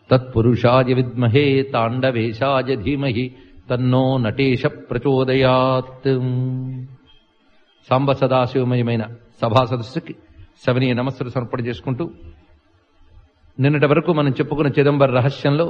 తత్పురుషాయ విద్మహే తాండవేశాయ ధీమహి తన్నో నటేశ ప్రచోదయాత్ సాంబ సదాశివమయమైన సభా సదస్సుకి శవనీయ నమస్సులు సమర్పణ చేసుకుంటూ నిన్నటి వరకు మనం చెప్పుకున్న చిదంబర రహస్యంలో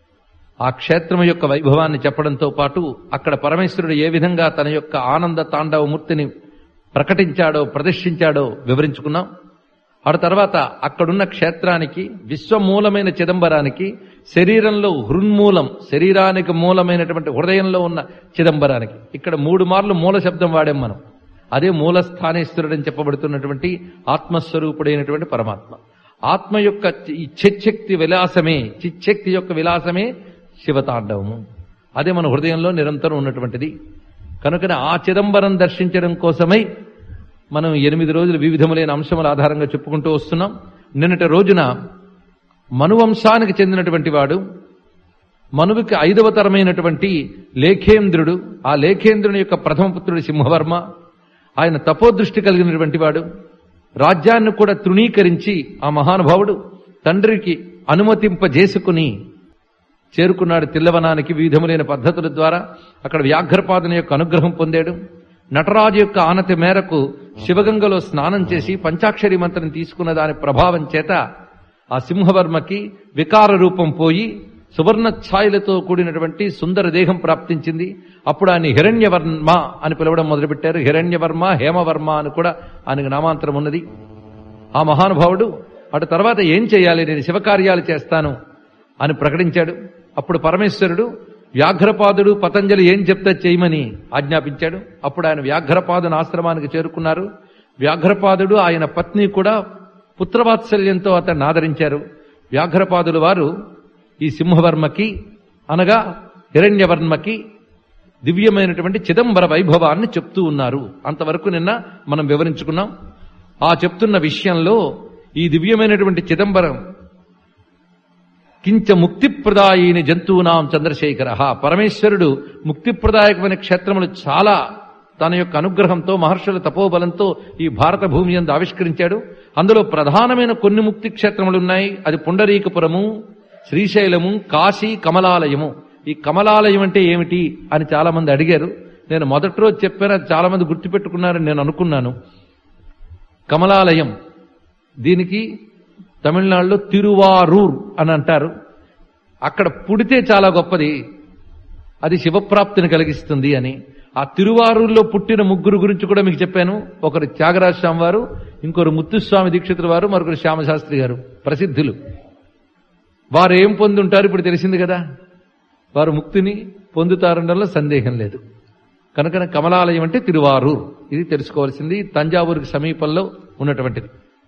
ఆ క్షేత్రం యొక్క వైభవాన్ని చెప్పడంతో పాటు అక్కడ పరమేశ్వరుడు ఏ విధంగా తన యొక్క ఆనంద తాండవ మూర్తిని ప్రకటించాడో ప్రదర్శించాడో వివరించుకున్నాం ఆ తర్వాత అక్కడున్న క్షేత్రానికి విశ్వమూలమైన చిదంబరానికి శరీరంలో హృన్మూలం శరీరానికి మూలమైనటువంటి హృదయంలో ఉన్న చిదంబరానికి ఇక్కడ మూడు మార్లు మూల శబ్దం వాడాం మనం అదే మూలస్థానేశ్వరుడని చెప్పబడుతున్నటువంటి ఆత్మస్వరూపుడైనటువంటి పరమాత్మ ఆత్మ యొక్క ఈ చిచ్చక్తి విలాసమే చిచ్చక్తి యొక్క విలాసమే శివతాండవము అదే మన హృదయంలో నిరంతరం ఉన్నటువంటిది కనుకనే ఆ చిదంబరం దర్శించడం కోసమై మనం ఎనిమిది రోజులు వివిధములైన అంశముల ఆధారంగా చెప్పుకుంటూ వస్తున్నాం నిన్నటి రోజున మనువంశానికి చెందినటువంటి వాడు మనువుకి ఐదవ తరమైనటువంటి లేఖేంద్రుడు ఆ లేఖేంద్రుని యొక్క ప్రథమ పుత్రుడు సింహవర్మ ఆయన తపోదృష్టి కలిగినటువంటి వాడు రాజ్యాన్ని కూడా తృణీకరించి ఆ మహానుభావుడు తండ్రికి అనుమతింపజేసుకుని చేరుకున్నాడు తిల్లవనానికి వివిధములైన పద్ధతుల ద్వారా అక్కడ వ్యాఘ్రపాదుని యొక్క అనుగ్రహం పొందాడు నటరాజు యొక్క ఆనతి మేరకు శివగంగలో స్నానం చేసి పంచాక్షరి మంత్రం తీసుకున్న దాని ప్రభావం చేత ఆ సింహవర్మకి వికార రూపం పోయి సువర్ణ ఛాయలతో కూడినటువంటి సుందర దేహం ప్రాప్తించింది అప్పుడు ఆయన హిరణ్యవర్మ అని పిలవడం మొదలుపెట్టారు హిరణ్యవర్మ హేమవర్మ అని కూడా ఆయనకు నామాంతరం ఉన్నది ఆ మహానుభావుడు అటు తర్వాత ఏం చేయాలి నేను శివకార్యాలు చేస్తాను అని ప్రకటించాడు అప్పుడు పరమేశ్వరుడు వ్యాఘ్రపాదుడు పతంజలి ఏం చెప్తా చేయమని ఆజ్ఞాపించాడు అప్పుడు ఆయన వ్యాఘ్రపాదుని ఆశ్రమానికి చేరుకున్నారు వ్యాఘ్రపాదుడు ఆయన పత్ని కూడా పుత్రవాత్సల్యంతో అతన్ని ఆదరించారు వ్యాఘ్రపాదుల వారు ఈ సింహవర్మకి అనగా హిరణ్యవర్మకి దివ్యమైనటువంటి చిదంబర వైభవాన్ని చెప్తూ ఉన్నారు అంతవరకు నిన్న మనం వివరించుకున్నాం ఆ చెప్తున్న విషయంలో ఈ దివ్యమైనటువంటి చిదంబరం కించ ముక్తిప్రదాయిని జంతువునాం చంద్రశేఖర పరమేశ్వరుడు ముక్తిప్రదాయకమైన క్షేత్రములు చాలా తన యొక్క అనుగ్రహంతో మహర్షుల తపోబలంతో ఈ భారత భూమి అందు ఆవిష్కరించాడు అందులో ప్రధానమైన కొన్ని ముక్తి క్షేత్రములు ఉన్నాయి అది పుండరీకపురము శ్రీశైలము కాశీ కమలాలయము ఈ కమలాలయం అంటే ఏమిటి అని చాలా మంది అడిగారు నేను మొదటి రోజు చెప్పాను అది చాలా మంది గుర్తుపెట్టుకున్నారని నేను అనుకున్నాను కమలాలయం దీనికి తమిళనాడులో తిరువారూర్ అని అంటారు అక్కడ పుడితే చాలా గొప్పది అది శివప్రాప్తిని కలిగిస్తుంది అని ఆ తిరువారూరులో పుట్టిన ముగ్గురు గురించి కూడా మీకు చెప్పాను ఒకరు త్యాగరాజ స్వామి వారు ఇంకొకరు ముత్తుస్వామి దీక్షితుల వారు మరొకరు శ్యామశాస్త్రి గారు ప్రసిద్ధులు వారు ఏం పొందుంటారు ఇప్పుడు తెలిసింది కదా వారు ముక్తిని పొందుతారనడంలో సందేహం లేదు కనుక కమలాలయం అంటే తిరువారూర్ ఇది తెలుసుకోవాల్సింది తంజావూరుకి సమీపంలో ఉన్నటువంటిది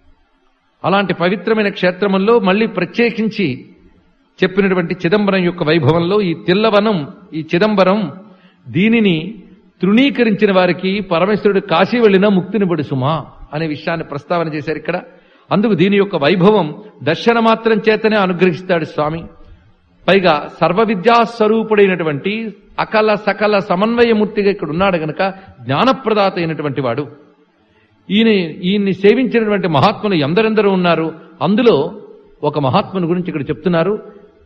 అలాంటి పవిత్రమైన క్షేత్రముల్లో మళ్ళీ ప్రత్యేకించి చెప్పినటువంటి చిదంబరం యొక్క వైభవంలో ఈ తిల్లవనం ఈ చిదంబరం దీనిని తృణీకరించిన వారికి పరమేశ్వరుడు కాశీ వెళ్ళినా ముక్తిని పడు సుమా అనే విషయాన్ని ప్రస్తావన చేశారు ఇక్కడ అందుకు దీని యొక్క వైభవం దర్శన మాత్రం చేతనే అనుగ్రహిస్తాడు స్వామి పైగా సర్వ విద్యా స్వరూపుడైనటువంటి అకల సకల సమన్వయమూర్తిగా ఇక్కడ ఉన్నాడు గనక జ్ఞానప్రదాత అయినటువంటి వాడు ఈయన ఈయన్ని సేవించినటువంటి మహాత్ములు ఎందరెందరూ ఉన్నారు అందులో ఒక మహాత్ముని గురించి ఇక్కడ చెప్తున్నారు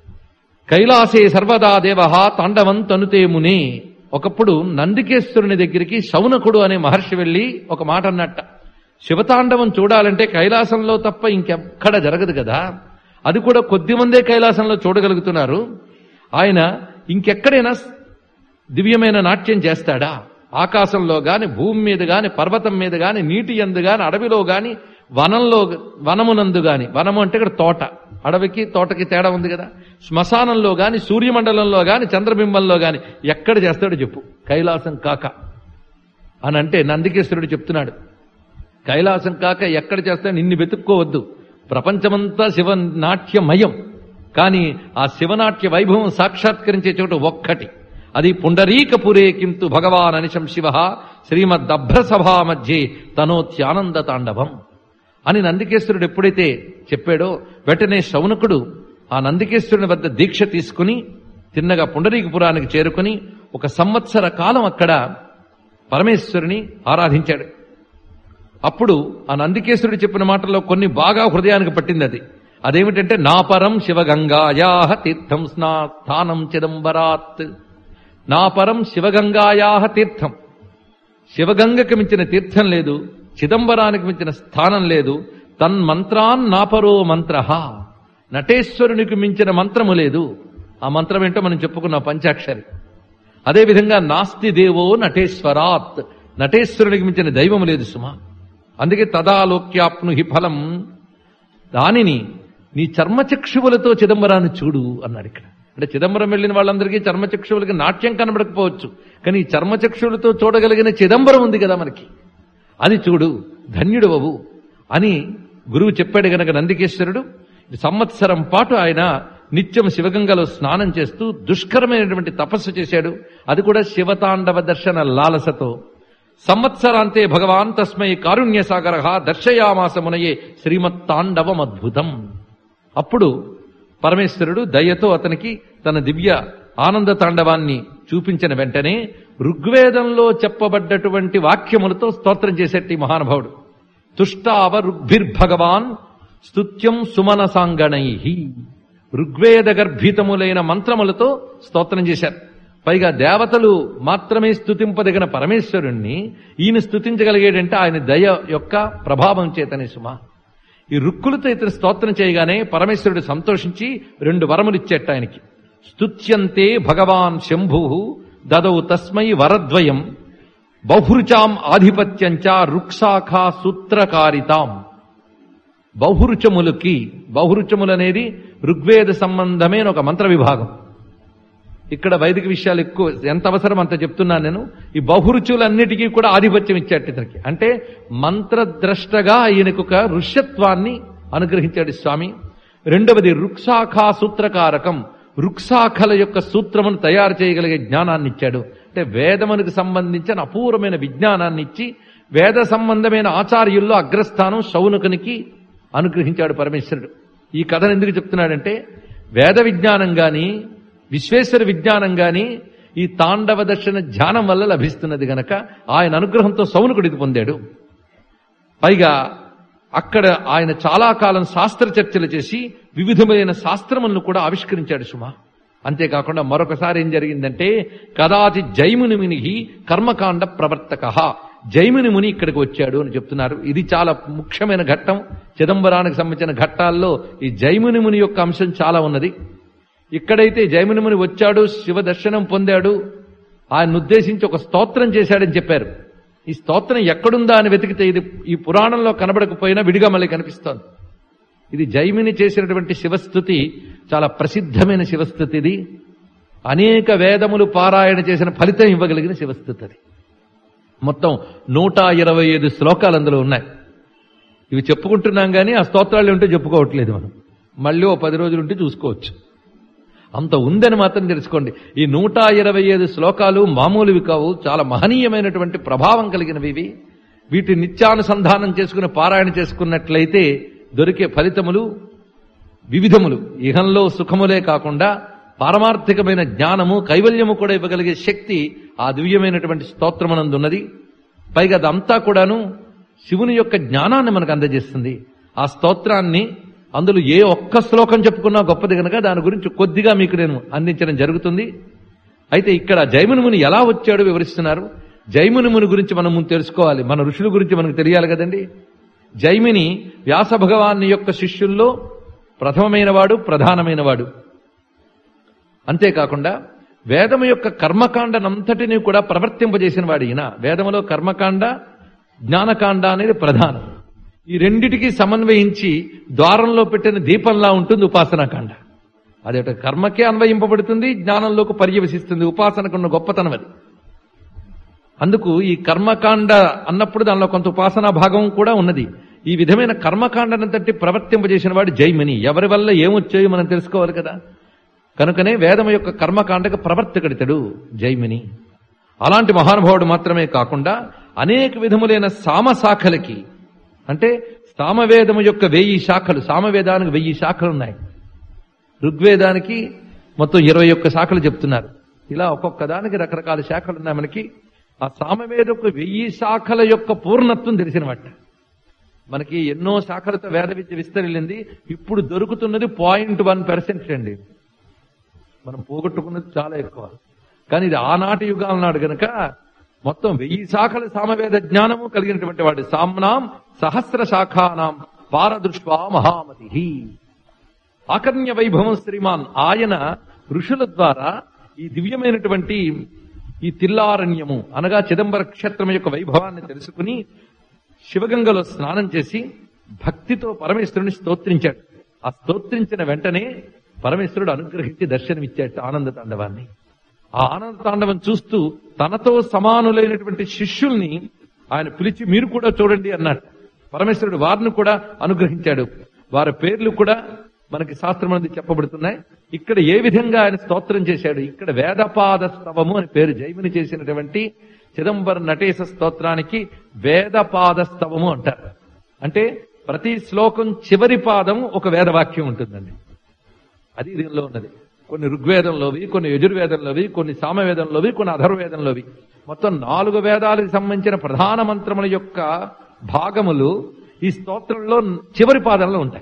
కైలాసే సర్వదా దేవ తాండవం తనుతే మునే ఒకప్పుడు నందికేశ్వరుని దగ్గరికి శౌనకుడు అనే మహర్షి వెళ్లి ఒక మాట అన్నట్ట శివతాండవం చూడాలంటే కైలాసంలో తప్ప ఇంకెక్కడ జరగదు కదా అది కూడా కొద్ది మందే కైలాసంలో చూడగలుగుతున్నారు ఆయన ఇంకెక్కడైనా దివ్యమైన నాట్యం చేస్తాడా ఆకాశంలో గాని భూమి మీద గాని పర్వతం మీద గాని నీటి ఎందు గాని అడవిలో గాని వనంలో వనమునందు గాని వనము అంటే ఇక్కడ తోట అడవికి తోటకి తేడా ఉంది కదా శ్మశానంలో గాని సూర్యమండలంలో గాని చంద్రబింబంలో గాని ఎక్కడ చేస్తాడో చెప్పు కైలాసం కాక అని అంటే నందికేశ్వరుడు చెప్తున్నాడు కైలాసం కాక ఎక్కడ చేస్తాడు నిన్ను వెతుక్కోవద్దు ప్రపంచమంతా శివ నాట్యమయం కానీ ఆ శివనాట్య వైభవం సాక్షాత్కరించే చోటు ఒక్కటి అది పుండరీకపురే కింతు భగవాన్ అనిశం శివ శ్రీమద్దభ్రసభా మధ్యే తనోత్యానంద తాండవం అని నందికేశ్వరుడు ఎప్పుడైతే చెప్పాడో వెంటనే శౌనకుడు ఆ నందికేశ్వరుని వద్ద దీక్ష తీసుకుని తిన్నగా పుండరీకపురానికి చేరుకుని ఒక సంవత్సర కాలం అక్కడ పరమేశ్వరుని ఆరాధించాడు అప్పుడు ఆ నందికేశ్వరుడు చెప్పిన మాటల్లో కొన్ని బాగా హృదయానికి పట్టింది అది అదేమిటంటే నాపరం శివగంగాయా తీర్థం స్నానం చిదంబరాత్ నాపరం శివగంగాయా తీర్థం శివగంగకి మించిన తీర్థం లేదు చిదంబరానికి మించిన స్థానం లేదు తన్మంత్రాన్ నాపరో మంత్ర నటేశ్వరునికి మించిన మంత్రము లేదు ఆ మంత్రం ఏంటో మనం చెప్పుకున్న పంచాక్షరి అదేవిధంగా నాస్తి దేవో నటేశ్వరాత్ నటేశ్వరునికి మించిన దైవం లేదు సుమా అందుకే తదాలోక్యాప్ను హి ఫలం దానిని నీ చర్మచక్షువులతో చిదంబరాన్ని చూడు అన్నాడు ఇక్కడ అంటే చిదంబరం వెళ్ళిన వాళ్ళందరికీ చర్మచక్షువులకి నాట్యం కనబడకపోవచ్చు కానీ ఈ చర్మచక్షువులతో చూడగలిగిన చిదంబరం ఉంది కదా మనకి అది చూడు ధన్యుడవవు అని గురువు చెప్పాడు గనక నందికేశ్వరుడు సంవత్సరం పాటు ఆయన నిత్యం శివగంగలో స్నానం చేస్తూ దుష్కరమైనటువంటి తపస్సు చేశాడు అది కూడా శివతాండవ దర్శన లాలసతో సంవత్సరాంతే భగవాన్ తస్మై కారుణ్య సాగర దర్శయామాస మునయే శ్రీమత్తాండవం అద్భుతం అప్పుడు పరమేశ్వరుడు దయతో అతనికి తన దివ్య ఆనంద తాండవాన్ని చూపించిన వెంటనే ఋగ్వేదంలో చెప్పబడ్డటువంటి వాక్యములతో స్తోత్రం చేసేటి మహానుభావుడు తుష్టావ ఋగ్భిర్భగవాన్ స్తుత్యం సుమన సాంగణై ఋగ్వేద గర్భితములైన మంత్రములతో స్తోత్రం చేశారు పైగా దేవతలు మాత్రమే స్తుతింపదగిన పరమేశ్వరుణ్ణి ఈయన స్తుతించగలిగేటంటే ఆయన దయ యొక్క ప్రభావం చేతనే సుమా ఈ రుక్కులతో ఇతను స్తోత్రం చేయగానే పరమేశ్వరుడు సంతోషించి రెండు వరములు ఇచ్చేట ఆయనకి స్తుత్యంతే భగవాన్ శంభు దదౌ తస్మై వరద్వయం బహురుచాం ఆధిపత్యంచ రుక్సాఖా సూత్రకారితాం బహురుచములకి బహురుచములు అనేది ఋగ్వేద సంబంధమైన ఒక మంత్ర విభాగం ఇక్కడ వైదిక విషయాలు ఎక్కువ ఎంత అవసరం అంత చెప్తున్నాను నేను ఈ బహురుచులన్నిటికీ కూడా ఆధిపత్యం ఇచ్చాడు ఇతనికి అంటే మంత్రద్రష్టగా ఈయనకు ఒక ఋష్యత్వాన్ని అనుగ్రహించాడు స్వామి రెండవది రుక్సాఖా సూత్రకారకం రుక్సాఖల యొక్క సూత్రమును తయారు చేయగలిగే జ్ఞానాన్ని ఇచ్చాడు అంటే వేదమునికి సంబంధించిన అపూర్వమైన విజ్ఞానాన్ని ఇచ్చి వేద సంబంధమైన ఆచార్యుల్లో అగ్రస్థానం శౌనకునికి అనుగ్రహించాడు పరమేశ్వరుడు ఈ కథను ఎందుకు చెప్తున్నాడంటే వేద విజ్ఞానం గాని విశ్వేశ్వర విజ్ఞానం గాని ఈ తాండవ దర్శన ధ్యానం వల్ల లభిస్తున్నది గనక ఆయన అనుగ్రహంతో సౌనకుడికి పొందాడు పైగా అక్కడ ఆయన చాలా కాలం శాస్త్ర చర్చలు చేసి వివిధమైన శాస్త్రములను కూడా ఆవిష్కరించాడు సుమా అంతేకాకుండా మరొకసారి ఏం జరిగిందంటే కదాచి జైముని ముని కర్మకాండ ప్రవర్తక జైముని ముని ఇక్కడికి వచ్చాడు అని చెప్తున్నారు ఇది చాలా ముఖ్యమైన ఘట్టం చిదంబరానికి సంబంధించిన ఘట్టాల్లో ఈ జైముని ముని యొక్క అంశం చాలా ఉన్నది ఇక్కడైతే జైముని ముని వచ్చాడు శివ దర్శనం పొందాడు ఆయన ఉద్దేశించి ఒక స్తోత్రం చేశాడని చెప్పారు ఈ స్తోత్రం ఎక్కడుందా అని వెతికితే ఇది ఈ పురాణంలో కనబడకపోయినా విడిగా మళ్ళీ కనిపిస్తోంది ఇది జైమిని చేసినటువంటి శివస్థుతి చాలా ప్రసిద్ధమైన శివస్థుతి ఇది అనేక వేదములు పారాయణ చేసిన ఫలితం ఇవ్వగలిగిన శివస్థుతి అది మొత్తం నూట ఇరవై ఐదు శ్లోకాలు అందులో ఉన్నాయి ఇవి చెప్పుకుంటున్నాం కానీ ఆ స్తోత్రాలు ఉంటే చెప్పుకోవట్లేదు మనం మళ్ళీ ఓ పది రోజులు ఉంటే చూసుకోవచ్చు అంత ఉందని మాత్రం తెలుసుకోండి ఈ నూట ఇరవై ఐదు శ్లోకాలు మామూలువి కావు చాలా మహనీయమైనటువంటి ప్రభావం కలిగినవి ఇవి వీటి నిత్యానుసంధానం చేసుకుని పారాయణ చేసుకున్నట్లయితే దొరికే ఫలితములు వివిధములు ఇహంలో సుఖములే కాకుండా పారమార్థికమైన జ్ఞానము కైవల్యము కూడా ఇవ్వగలిగే శక్తి ఆ దివ్యమైనటువంటి స్తోత్రమనందున్నది పైగా అదంతా కూడాను శివుని యొక్క జ్ఞానాన్ని మనకు అందజేస్తుంది ఆ స్తోత్రాన్ని అందులో ఏ ఒక్క శ్లోకం చెప్పుకున్నా గొప్పది కనుక దాని గురించి కొద్దిగా మీకు నేను అందించడం జరుగుతుంది అయితే ఇక్కడ జైముని ముని ఎలా వచ్చాడో వివరిస్తున్నారు జైముని ముని గురించి మనం ముందు తెలుసుకోవాలి మన ఋషుల గురించి మనకు తెలియాలి కదండి జైమిని వ్యాస భగవాన్ యొక్క శిష్యుల్లో ప్రథమమైన వాడు ప్రధానమైన వాడు అంతేకాకుండా వేదము యొక్క కర్మకాండనంతటినీ కూడా ప్రవర్తింపజేసిన వాడు ఈయన వేదములో కర్మకాండ జ్ఞానకాండ అనేది ప్రధానం ఈ రెండిటికి సమన్వయించి ద్వారంలో పెట్టిన దీపంలా ఉంటుంది ఉపాసనాకాండ అది ఒక కర్మకే అన్వయింపబడుతుంది జ్ఞానంలోకి పర్యవసిస్తుంది ఉపాసనకున్న గొప్పతనం అది అందుకు ఈ కర్మకాండ అన్నప్పుడు దానిలో కొంత ఉపాసనా భాగం కూడా ఉన్నది ఈ విధమైన కర్మకాండనంతటి ప్రవర్తింపజేసిన వాడు జైమిని ఎవరి వల్ల ఏమొచ్చాయో మనం తెలుసుకోవాలి కదా కనుకనే వేదం యొక్క కర్మకాండకు ప్రవర్తకుడితడు జైమిని అలాంటి మహానుభావుడు మాత్రమే కాకుండా అనేక విధములైన సామశాఖలకి అంటే సామవేదము యొక్క వెయ్యి శాఖలు సామవేదానికి వెయ్యి శాఖలు ఉన్నాయి ఋగ్వేదానికి మొత్తం ఇరవై ఒక్క శాఖలు చెప్తున్నారు ఇలా ఒక్కొక్క దానికి రకరకాల శాఖలు ఉన్నాయి మనకి ఆ సామవేదకు వెయ్యి శాఖల యొక్క పూర్ణత్వం తెలిసినమాట మనకి ఎన్నో శాఖలతో వేద విద్య విస్తరిల్లింది ఇప్పుడు దొరుకుతున్నది పాయింట్ వన్ పర్సెంట్ అండి మనం పోగొట్టుకున్నది చాలా ఎక్కువ కానీ ఇది ఆనాటి యుగాల నాడు గనక మొత్తం వెయ్యి శాఖల సామవేద జ్ఞానము కలిగినటువంటి వాడు సామ్నాం సహస్ర శాఖానాం పారదృష్వా మహామతి ఆకర్ణ్య వైభవం శ్రీమాన్ ఆయన ఋషుల ద్వారా ఈ దివ్యమైనటువంటి ఈ తిల్లారణ్యము అనగా చిదంబర క్షేత్రం యొక్క వైభవాన్ని తెలుసుకుని శివగంగలో స్నానం చేసి భక్తితో పరమేశ్వరుని స్తోత్రించాడు ఆ స్తోత్రించిన వెంటనే పరమేశ్వరుడు అనుగ్రహించి దర్శనమిచ్చాడు ఆనంద తాండవాన్ని ఆ ఆనంద తాండవం చూస్తూ తనతో సమానులైనటువంటి శిష్యుల్ని ఆయన పిలిచి మీరు కూడా చూడండి అన్నాడు పరమేశ్వరుడు వారిని కూడా అనుగ్రహించాడు వారి పేర్లు కూడా మనకి శాస్త్రమంది చెప్పబడుతున్నాయి ఇక్కడ ఏ విధంగా ఆయన స్తోత్రం చేశాడు ఇక్కడ వేదపాద స్తవము అని పేరు జైమిని చేసినటువంటి చిదంబరం నటేశ స్తోత్రానికి వేదపాద స్తవము అంటారు అంటే ప్రతి శ్లోకం చివరి పాదం ఒక వేదవాక్యం ఉంటుందండి అది దీనిలో ఉన్నది కొన్ని ఋగ్వేదంలోవి కొన్ని యజుర్వేదంలోవి కొన్ని సామవేదంలోవి కొన్ని అధర్వేదంలోవి మొత్తం నాలుగు వేదాలకు సంబంధించిన ప్రధాన మంత్రముల యొక్క భాగములు ఈ స్తోత్రంలో చివరి పాదంలో ఉంటాయి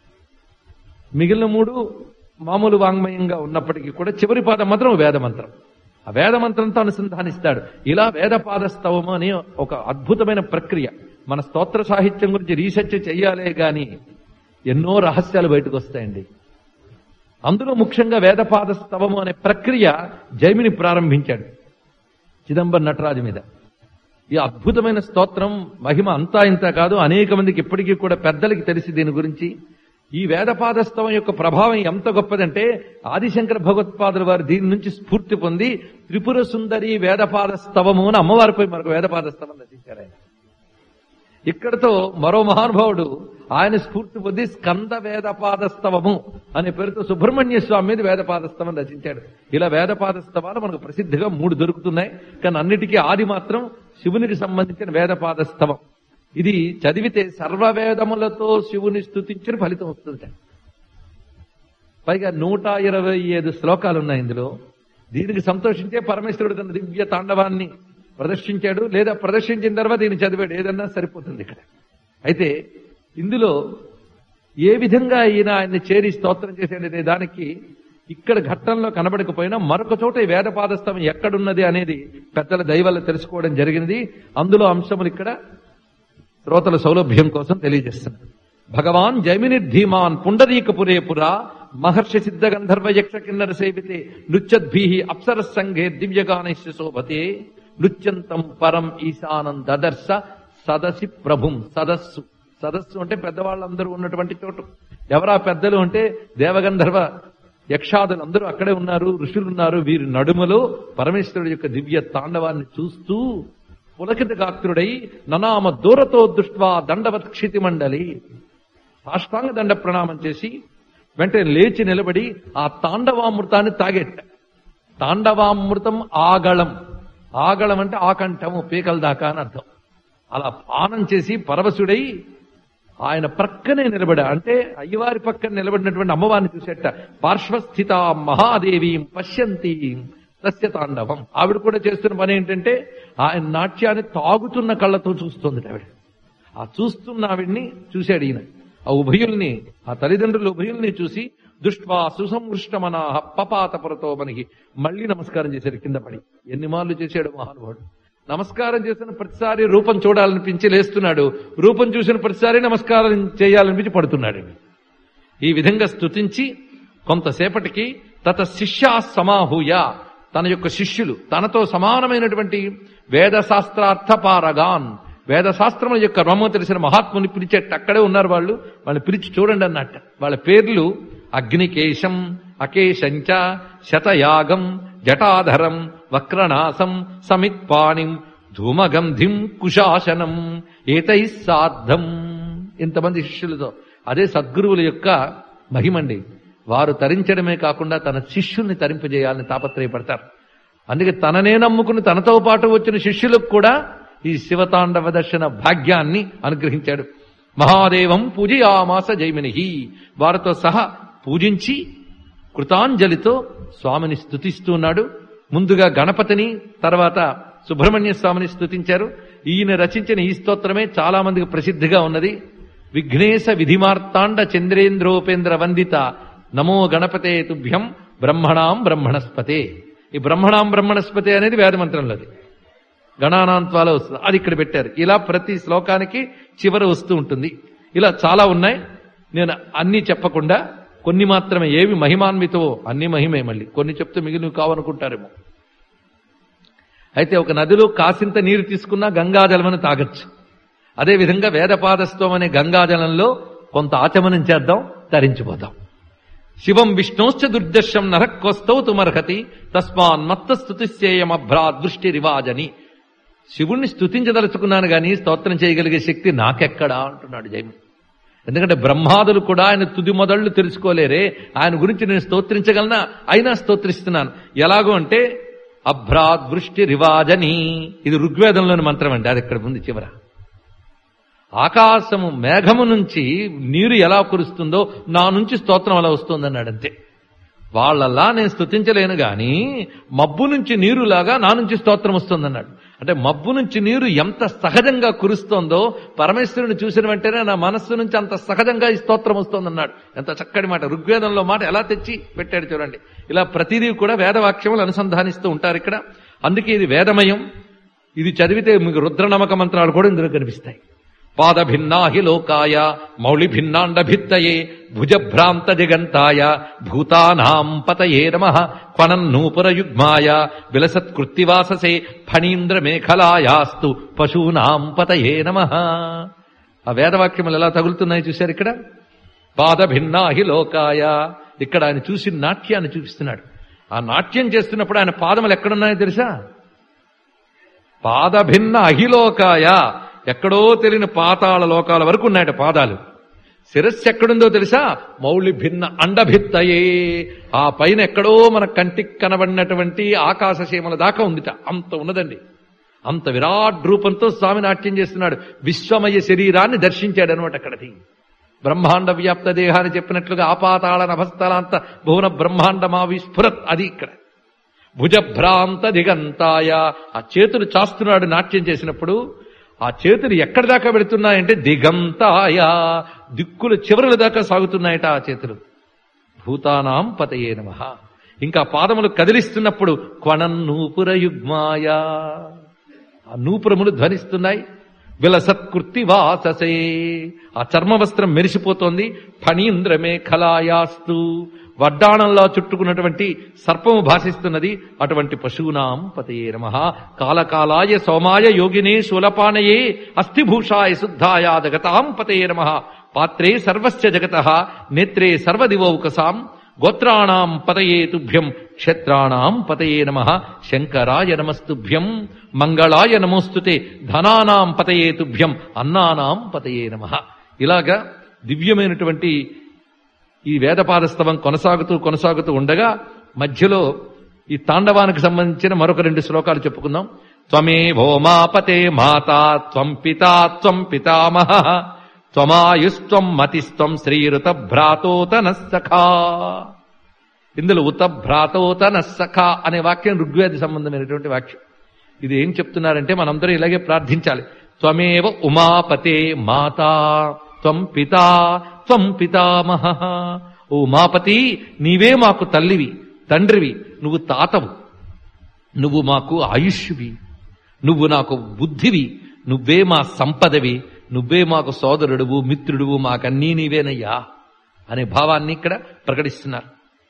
మిగిలిన మూడు మామూలు వాంగ్మయంగా ఉన్నప్పటికీ కూడా చివరి పాదం మాత్రం వేద మంత్రం ఆ వేద మంత్రంతో అనుసంధానిస్తాడు ఇలా వేదపాద స్తవము అనే ఒక అద్భుతమైన ప్రక్రియ మన స్తోత్ర సాహిత్యం గురించి రీసెర్చ్ చేయాలే గాని ఎన్నో రహస్యాలు బయటకు వస్తాయండి అందులో ముఖ్యంగా వేదపాద స్తవము అనే ప్రక్రియ జైమిని ప్రారంభించాడు చిదంబరం నటరాజు మీద ఈ అద్భుతమైన స్తోత్రం మహిమ అంతా ఇంత కాదు అనేక మందికి ఇప్పటికీ కూడా పెద్దలకి తెలిసి దీని గురించి ఈ వేదపాదస్తవం యొక్క ప్రభావం ఎంత గొప్పదంటే ఆదిశంకర భగవత్పాదుల వారు దీని నుంచి స్ఫూర్తి పొంది త్రిపుర సుందరి వేదపాదస్తవము అని అమ్మవారిపై మరొక వేదపాదస్తవం రచించారు ఆయన ఇక్కడతో మరో మహానుభావుడు ఆయన స్ఫూర్తి పొంది స్కంద వేదపాదస్తవము అనే పేరుతో సుబ్రహ్మణ్య స్వామి మీద వేదపాదస్తవం రచించాడు ఇలా వేదపాదస్తవాలు మనకు ప్రసిద్ధిగా మూడు దొరుకుతున్నాయి కానీ అన్నిటికీ ఆది మాత్రం శివునికి సంబంధించిన వేదపాదస్తవం ఇది చదివితే సర్వవేదములతో శివుని స్థుతించిన ఫలితం వస్తుంది పైగా నూట ఇరవై ఐదు శ్లోకాలు ఉన్నాయి ఇందులో దీనికి సంతోషించే పరమేశ్వరుడు తన దివ్య తాండవాన్ని ప్రదర్శించాడు లేదా ప్రదర్శించిన తర్వాత దీన్ని చదివాడు ఏదన్నా సరిపోతుంది ఇక్కడ అయితే ఇందులో ఏ విధంగా ఈయన ఆయన్ని చేరి స్తోత్రం చేశాడనే దానికి ఇక్కడ ఘట్టంలో కనబడకపోయినా మరొక చోట ఈ వేదపాదస్థం ఎక్కడున్నది అనేది పెద్దల దైవాలు తెలుసుకోవడం జరిగింది అందులో అంశములు ఇక్కడ శ్రోతల సౌలభ్యం కోసం తెలియజేస్తున్నారు భగవాన్ జైమినిర్ధీమాన్ పుండరీకపురే పురా మహర్షి సిద్ధ గంధర్వ యక్ష కిన్నర సేవితే నృత్యద్భీ అప్సర సంఘే దివ్యగానైశ్య శోభతే నృత్యంతం పరం ఈశానం దదర్శ సదసి ప్రభుం సదస్సు సదస్సు అంటే పెద్దవాళ్ళందరూ ఉన్నటువంటి చోటు ఎవరా పెద్దలు అంటే దేవగంధర్వ యక్షాదులు అందరూ అక్కడే ఉన్నారు ఋషులు ఉన్నారు వీరి నడుమలో పరమేశ్వరుడు యొక్క దివ్య తాండవాన్ని చూస్తూ పులకిత గాత్రుడై ననామ దూరతో దృష్ట్వా దండవత్ క్షితి మండలి సాష్టాంగ దండ ప్రణామం చేసి వెంటనే లేచి నిలబడి ఆ తాండవామృతాన్ని తాగెట్ట తాండవామృతం ఆగళం ఆగళం అంటే ఆకంఠము పీకల దాకా అని అర్థం అలా పానం చేసి పరవశుడై ఆయన ప్రక్కనే నిలబడా అంటే అయ్యవారి పక్కన నిలబడినటువంటి అమ్మవారిని చూసేట పార్శ్వస్థిత మహాదేవి పశ్యంతి తస్య తాండవం ఆవిడ కూడా చేస్తున్న పని ఏంటంటే ఆయన నాట్యాన్ని తాగుతున్న కళ్ళతో చూస్తుంది ఆవిడ ఆ చూస్తున్న ఆవిడ్ని చూశాడు ఈయన ఆ ఉభయుల్ని ఆ తల్లిదండ్రుల ఉభయుల్ని చూసి దుష్వా సుసంవృష్టమనా పపాతపురతో మనకి మళ్ళీ నమస్కారం చేశాడు కింద పడి ఎన్ని మార్లు చేశాడు మహానుభావుడు నమస్కారం చేసిన ప్రతిసారి రూపం చూడాలనిపించి లేస్తున్నాడు రూపం చూసిన ప్రతిసారి నమస్కారం చేయాలనిపించి పడుతున్నాడు ఈ విధంగా స్తుతించి కొంతసేపటికి తత శిష్యా సమాహూయ తన యొక్క శిష్యులు తనతో సమానమైనటువంటి వేదశాస్త్రార్థ పారగాన్ వేదశాస్త్రముల యొక్క రమ్మ తెలిసిన మహాత్ముని పిలిచేట అక్కడే ఉన్నారు వాళ్ళు వాళ్ళని పిలిచి చూడండి అన్నట్ట వాళ్ళ పేర్లు అగ్నికేశం అకేశంచ శతయాగం జటాధరం వక్రనాసం సమిత్పాణిం ధూమగంధిం కుశాసనం ఏతై సార్థం ఇంతమంది శిష్యులతో అదే సద్గురువుల యొక్క మహిమండి వారు తరించడమే కాకుండా తన శిష్యుల్ని తరింపజేయాలని తాపత్రయపడతారు అందుకే తననే నమ్ముకుని తనతో పాటు వచ్చిన శిష్యులకు కూడా ఈ శివతాండవ దర్శన భాగ్యాన్ని అనుగ్రహించాడు మహాదేవం పూజయామాస జైమిని వారితో సహా పూజించి కృతాంజలితో స్వామిని స్తుతిస్తున్నాడు ముందుగా గణపతిని తర్వాత సుబ్రహ్మణ్య స్వామిని స్తుతించారు ఈయన రచించిన ఈ స్తోత్రమే చాలా మందికి ప్రసిద్ధిగా ఉన్నది విఘ్నేశ విధిమార్తాండ చంద్రేంద్రోపేంద్ర వందిత నమో గణపతే తుభ్యం బ్రహ్మణాం బ్రహ్మణస్పతే ఈ బ్రహ్మణాం బ్రహ్మణస్పతే అనేది వేదమంత్రంలోది గణానాంత్వాలో వస్తుంది అది ఇక్కడ పెట్టారు ఇలా ప్రతి శ్లోకానికి చివర వస్తూ ఉంటుంది ఇలా చాలా ఉన్నాయి నేను అన్ని చెప్పకుండా కొన్ని మాత్రమే ఏవి మహిమాన్వితవో అన్ని మహిమే మళ్ళీ కొన్ని చెప్తే మిగిలినవి కావనుకుంటారేమో అయితే ఒక నదిలో కాసింత నీరు తీసుకున్నా గంగాజలమని తాగొచ్చు అదేవిధంగా వేదపాదస్వం అనే గంగాజలంలో కొంత ఆచమనం చేద్దాం తరించిపోతాం శివం విష్ణోశ్చ దుర్దర్శం నరక్కొస్తౌతుమర్హతి తస్మాన్ మత్త స్థుతిశ్చేయమభ్రా దృష్టి రివాజని శివుణ్ణి స్థుతించదలుచుకున్నాను గాని స్తోత్రం చేయగలిగే శక్తి నాకెక్కడా అంటున్నాడు జైమి ఎందుకంటే బ్రహ్మాదులు కూడా ఆయన తుది మొదళ్ళు తెలుసుకోలేరే ఆయన గురించి నేను స్తోత్రించగలనా అయినా స్తోత్రిస్తున్నాను ఎలాగో అంటే అభ్రా దృష్టి రివాజని ఇది ఋగ్వేదంలోని మంత్రం అండి అది ఇక్కడ ఉంది చివర ఆకాశము మేఘము నుంచి నీరు ఎలా కురుస్తుందో నా నుంచి స్తోత్రం అలా వస్తుందన్నాడు అంతే వాళ్ళలా నేను స్తుతించలేను గాని మబ్బు నుంచి నీరులాగా నా నుంచి స్తోత్రం వస్తుందన్నాడు అంటే మబ్బు నుంచి నీరు ఎంత సహజంగా కురుస్తోందో పరమేశ్వరుని చూసిన వెంటనే నా మనస్సు నుంచి అంత సహజంగా ఈ స్తోత్రం వస్తోందన్నాడు ఎంత చక్కటి మాట ఋగ్వేదంలో మాట ఎలా తెచ్చి పెట్టాడు చూడండి ఇలా ప్రతిదీ కూడా వేదవాక్యములు అనుసంధానిస్తూ ఉంటారు ఇక్కడ అందుకే ఇది వేదమయం ఇది చదివితే మీకు రుద్రనమక మంత్రాలు కూడా ఇందులో కనిపిస్తాయి పాదభిన్నాహి లోకాయ మౌళి భిన్నాండ భిత్తయే భుజభ్రాంత దిగంతాయ భూతానాం పతయే నమ క్వనన్నూపుర యుగ్మాయ విలసత్కృత్తివాససే ఫణీంద్ర మేఖలాయాస్తు పశూనాం పతయే నమ ఆ వేదవాక్యములు ఎలా తగులుతున్నాయి చూశారు ఇక్కడ పాదభిన్నాహి లోకాయ ఇక్కడ ఆయన చూసి నాట్యాన్ని చూపిస్తున్నాడు ఆ నాట్యం చేస్తున్నప్పుడు ఆయన పాదములు ఎక్కడున్నాయో తెలుసా పాదభిన్న అహిలోకాయ ఎక్కడో తెలియని పాతాళ లోకాల వరకు ఉన్నాయట పాదాలు శిరస్సు ఎక్కడుందో తెలుసా మౌళి భిన్న అండభిత్తయే ఆ పైన ఎక్కడో మన కంటికి కనబడినటువంటి ఆకాశ సీమల దాకా ఉందిట అంత ఉన్నదండి అంత విరాట్ రూపంతో స్వామి నాట్యం చేస్తున్నాడు విశ్వమయ శరీరాన్ని దర్శించాడు అనమాట అక్కడది బ్రహ్మాండ వ్యాప్త దేహాన్ని చెప్పినట్లుగా ఆపాతాళ నభస్థలాంత భువన బ్రహ్మాండమా విస్ఫురత్ అది ఇక్కడ భుజభ్రాంత దిగంతాయ ఆ చేతులు చాస్తున్నాడు నాట్యం చేసినప్పుడు ఆ చేతులు ఎక్కడి దాకా వెళుతున్నాయంటే దిగంతాయ దిక్కుల చివరల దాకా సాగుతున్నాయట ఆ చేతులు భూతానాం పతయే నమ ఇంకా పాదములు కదిలిస్తున్నప్పుడు క్వణన్నూపుర యుగ్మాయ ఆ నూపురములు ధ్వనిస్తున్నాయి విలసత్కృతి వాససే ఆ చర్మ వస్త్రం మెరిసిపోతోంది ఫణీంద్రమే ఖలాయాస్తు వడ్డాణంలో చుట్టుకున్నటువంటి సర్పము భాషిస్తున్నది అటువంటి పశూనాం పతయే నమ కాలకాలాయ సోమాయ యోగినే శూలపానయే అస్థిభూషాయ శుద్ధాయ జగతాం పతయే నమ పాత్రే సర్వస్య జగత నేత్రే సర్వదివౌకసాం గోత్రాణం పతయే తుభ్యం క్షేత్రాణం పతయే నమ శంకరాయ నమస్తుభ్యం మంగళాయ నమోస్తుతే ధనానాం పతయే తుభ్యం అన్నానాం పతయే నమ ఇలాగా దివ్యమైనటువంటి ఈ వేదపాదస్తవం కొనసాగుతూ కొనసాగుతూ ఉండగా మధ్యలో ఈ తాండవానికి సంబంధించిన మరొక రెండు శ్లోకాలు చెప్పుకుందాం త్వమే భోమాపతే మాతా త్వం పితా త్వం పితామహ త్వమాయుస్త్వం మతిస్త్వం శ్రీరుత భ్రాతోతన సఖా ఇందులో ఉత భ్రాతోతన సఖా అనే వాక్యం ఋగ్వేద సంబంధమైనటువంటి వాక్యం ఇది ఏం చెప్తున్నారంటే మనందరం ఇలాగే ప్రార్థించాలి త్వమేవ ఉమాపతే మాతా త్వం పితా త్వం పితామహ ఓ ఉమాపతి నీవే మాకు తల్లివి తండ్రివి నువ్వు తాతవు నువ్వు మాకు ఆయుష్వి నువ్వు నాకు బుద్ధివి నువ్వే మా సంపదవి నువ్వే మాకు సోదరుడువు మిత్రుడువు మాకన్నీ నీవేనయ్యా అనే భావాన్ని ఇక్కడ ప్రకటిస్తున్నారు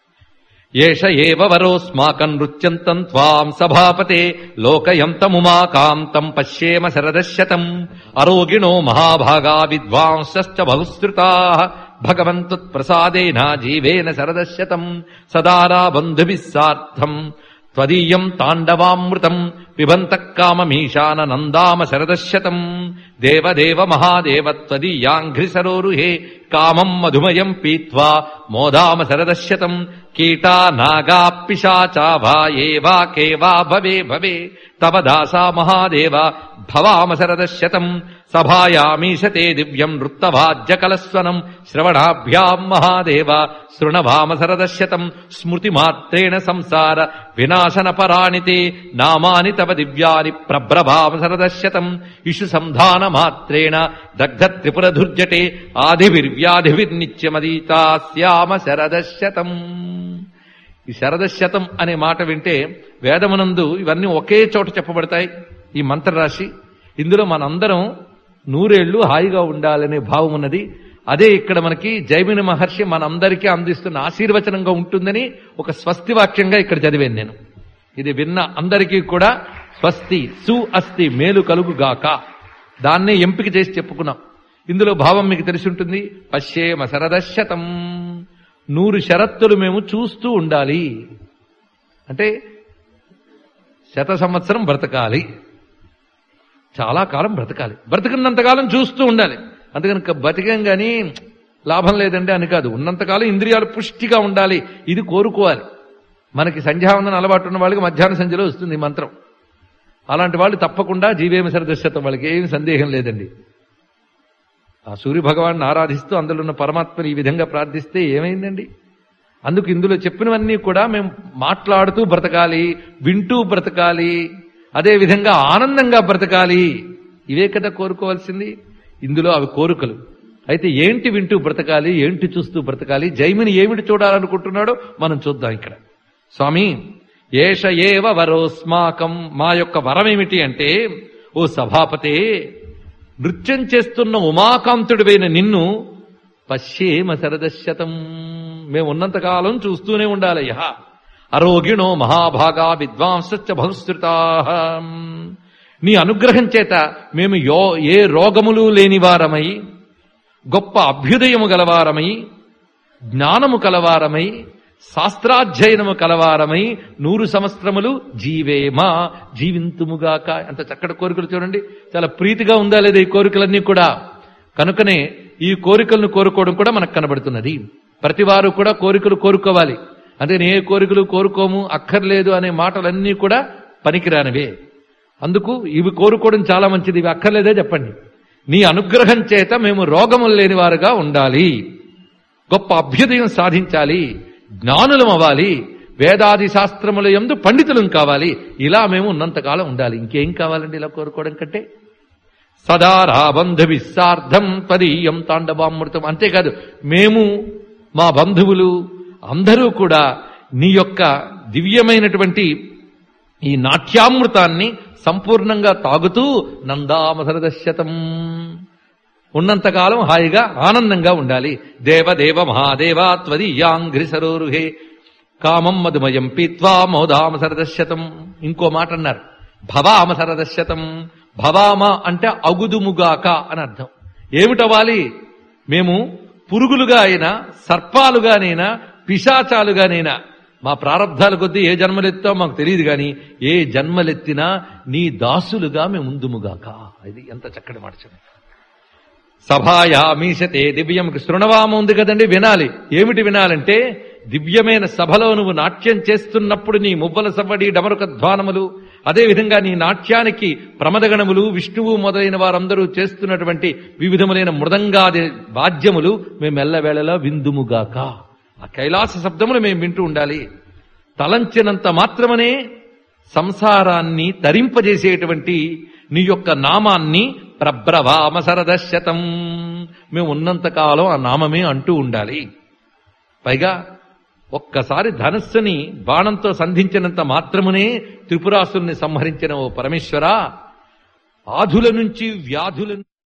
ఏష ఏవ వరోస్మాకం నృత్యంతం త్వాం సభాపతే లోకయంతముమాకాంతం పశ్యేమ శరదశతం అరోగిణో మహాభాగా విద్వాంశ్చ బహుశ్రుతా భగవంతుత్ప్రసాదేన జీవేన శరదశతం సదారా బంధుభిः సార్థం త్వదీయం తాండవామృతం పిబంత కామమీశాన నందామ శరదశతం దేవదేవ మహాదేవ త్వదీయాంఘ్రిసరోరుహే కామం మధుమయం పీత్వా మోదామ శరదశతం కీటా నాగా పిశాచావా ఏవా కేవా భవే భవే తవ దాసా మహాదేవ భవామ శరదశతం సభాయామీశతే దివ్యం నృత్తవాద్యకలస్వనం శ్రవణాభ్యాం మహాదేవ శృణవామ శరదశతం స్మృతిమాత్రేణ సంసార వినాశన పరాణితే నామాని తవ దివ్యాని ప్రభ్రభామ శరదశతం ఇషు సంధాన మాత్రేణ దగ్ధ త్రిపురధుర్జటే ఆదివిర్వ్యాధివిర్నిత్యమదీతా శ్యామ శరదశతం ఈ శరదశతం అనే మాట వింటే వేదమునందు ఇవన్నీ ఒకే చోట చెప్పబడతాయి ఈ మంత్రరాశి ఇందులో మనందరం నూరేళ్లు హాయిగా ఉండాలనే భావం ఉన్నది అదే ఇక్కడ మనకి జైమిని మహర్షి మనందరికీ అందిస్తున్న ఆశీర్వచనంగా ఉంటుందని ఒక స్వస్తి వాక్యంగా ఇక్కడ చదివాను నేను ఇది విన్న అందరికీ కూడా స్వస్తి సు అస్తి మేలు కలుగుగాక దాన్నే ఎంపిక చేసి చెప్పుకున్నాం ఇందులో భావం మీకు తెలిసి ఉంటుంది పశ్యేమ శరదశతం నూరు షరత్తులు మేము చూస్తూ ఉండాలి అంటే శత సంవత్సరం బ్రతకాలి చాలా కాలం బ్రతకాలి బ్రతికినంతకాలం చూస్తూ ఉండాలి అందుకని బతికం గాని లాభం లేదండి అని కాదు ఉన్నంతకాలం ఇంద్రియాలు పుష్టిగా ఉండాలి ఇది కోరుకోవాలి మనకి సంధ్యావందన అలవాటు ఉన్న వాళ్ళకి మధ్యాహ్న సంధ్యలో వస్తుంది ఈ మంత్రం అలాంటి వాళ్ళు తప్పకుండా జీవేమ సరదశతం వాళ్ళకి ఏమి సందేహం లేదండి ఆ సూర్య భగవాన్ని ఆరాధిస్తూ అందులో ఉన్న పరమాత్మని ఈ విధంగా ప్రార్థిస్తే ఏమైందండి అందుకు ఇందులో చెప్పినవన్నీ కూడా మేము మాట్లాడుతూ బ్రతకాలి వింటూ బ్రతకాలి అదే విధంగా ఆనందంగా బ్రతకాలి ఇవే కదా కోరుకోవాల్సింది ఇందులో అవి కోరికలు అయితే ఏంటి వింటూ బ్రతకాలి ఏంటి చూస్తూ బ్రతకాలి జైమిని ఏమిటి చూడాలనుకుంటున్నాడో మనం చూద్దాం ఇక్కడ స్వామి ఏష ఏవ వరోస్మాకం మా యొక్క వరం ఏమిటి అంటే ఓ సభాపతే నృత్యం చేస్తున్న ఉమాకాంతుడివైన నిన్ను పశ్యేమ శరదశతం మేము ఉన్నంతకాలం చూస్తూనే ఉండాలయ్యా అరోగిణో మహాభాగా విద్వాంసచ్చ బహుశ్రుతా నీ అనుగ్రహం చేత మేము యో ఏ రోగములు లేనివారమై గొప్ప అభ్యుదయము గలవారమై జ్ఞానము కలవారమై శాస్త్రాధ్యయనము కలవారమై నూరు సంవత్సరములు జీవేమా జీవింతుముగాక ఎంత చక్కటి కోరికలు చూడండి చాలా ప్రీతిగా ఉందా లేదా ఈ కోరికలన్నీ కూడా కనుకనే ఈ కోరికలను కోరుకోవడం కూడా మనకు కనబడుతున్నది ప్రతివారు కూడా కోరికలు కోరుకోవాలి అందుకని ఏ కోరికలు కోరుకోము అక్కర్లేదు అనే మాటలన్నీ కూడా పనికిరానివే అందుకు ఇవి కోరుకోవడం చాలా మంచిది ఇవి అక్కర్లేదే చెప్పండి నీ అనుగ్రహం చేత మేము రోగములు లేనివారుగా ఉండాలి గొప్ప అభ్యుదయం సాధించాలి జ్ఞానులం అవ్వాలి వేదాది శాస్త్రముల ఎందు పండితులం కావాలి ఇలా మేము ఉన్నంతకాలం ఉండాలి ఇంకేం కావాలండి ఇలా కోరుకోవడం కంటే సదా రాబంధు విస్సార్థం తదీయం తాండవామృతం అంతేకాదు మేము మా బంధువులు అందరూ కూడా నీ యొక్క దివ్యమైనటువంటి ఈ నాట్యామృతాన్ని సంపూర్ణంగా తాగుతూ నందామసరదశతం ఉన్నంతకాలం హాయిగా ఆనందంగా ఉండాలి దేవదేవ మహాదేవ త్వదీయాంఘ్రి సరోరుహే కామం మధుమయం పీత్వా మోదామ సరదశతం ఇంకో మాట అన్నారు భవామ సరదశతం భవామ అంటే అగుదుముగాక అని అర్థం ఏమిటవ్వాలి మేము పురుగులుగా అయినా సర్పాలుగానైనా పిశాచాలుగానైనా మా ప్రారంధాల కొద్దీ ఏ జన్మలెత్తామో మాకు తెలియదు గాని ఏ జన్మలెత్తినా నీ దాసులుగా మేము ఉందుముగాక ఇది ఎంత చక్కటి మాట చెప్పండి సభాయా మీశతే దివ్యం శృణవామ ఉంది కదండి వినాలి ఏమిటి వినాలంటే దివ్యమైన సభలో నువ్వు నాట్యం చేస్తున్నప్పుడు నీ మువ్వల సవ్వడి డమరుక ధ్వానములు అదేవిధంగా నీ నాట్యానికి ప్రమదగణములు విష్ణువు మొదలైన వారందరూ చేస్తున్నటువంటి వివిధములైన మృదంగాది వాద్యములు మేము ఎల్లవేళలా విందుముగాక ఆ కైలాస శబ్దములు మేము వింటూ ఉండాలి తలంచినంత మాత్రమనే సంసారాన్ని తరింపజేసేటువంటి నీ యొక్క నామాన్ని ప్రభ్రవామ సరదశతం మేము ఉన్నంతకాలం ఆ నామమే అంటూ ఉండాలి పైగా ఒక్కసారి ధనస్సుని బాణంతో సంధించినంత మాత్రమునే త్రిపురాసుల్ని సంహరించిన ఓ పరమేశ్వర ఆధుల నుంచి వ్యాధుల